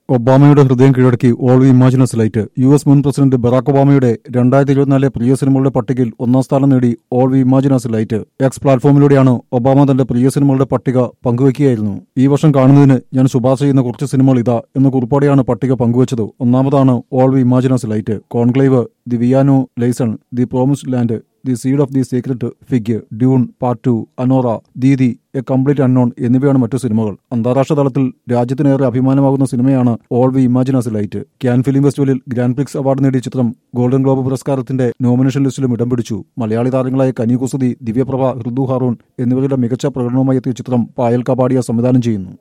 ഒബാമയുടെ ഹൃദയം കീഴടക്കി all we imagine as light U S മുൻ പ്രസിഡന്റ് ബറാക് ഒബാമയുടെ രണ്ടായിരത്തി ഇരുപത്തിനാലിലെ പ്രിയ സിനിമകളുടെ പട്ടികയിൽ ഒന്നാം സ്ഥാനം നേടി all we imagine as light X പ്ലാറ്റ്ഫോമിലൂടെയാണ് ഒബാമ തന്റെ പ്രിയ സിനിമകളുടെ പട്ടിക പങ്കുവയ്ക്കുകയായിരുന്നു ഈ വർഷം കാണുന്നതിന് ഞാൻ ശുപാർശ ചെയ്യുന്ന കുറച്ച് സിനിമകൾ ഇതാ എന്ന കുറിപ്പോടെയാണ് പട്ടിക പങ്കുവച്ചത് ഒന്നാമതാണ് all we imagine as light Conclave the piano lesson the promised land the seed of the secret fig Dune part two Anora Didi a complete unknown എന്നിവയാണ് മറ്റു സിനിമകൾ അന്താരാഷ്ട്ര തലത്തിൽ രാജ്യത്തിനേറെ അഭിമാനമാകുന്ന സിനിമയാണ് all we imagine as light Cannes film ഫെസ്റ്റിവലിൽ grand prix award നേടിയ ചിത്രം ഗോൾഡൻ ഗ്ലോബ് പുരസ്കാരത്തിന്റെ നോമിനേഷൻ ലിസ്റ്റിലും ഇടം പിടിച്ചു മലയാളി താരങ്ങളായ കനി കുസതി ദിവ്യപ്രഭ ഹൃദു ഹാറൂൺ എന്നിവരുടെ മികച്ച പ്രകടനവുമായി എത്തിയ ചിത്രം പായൽ കപാടിയ സംവിധാനം ചെയ്യുന്നു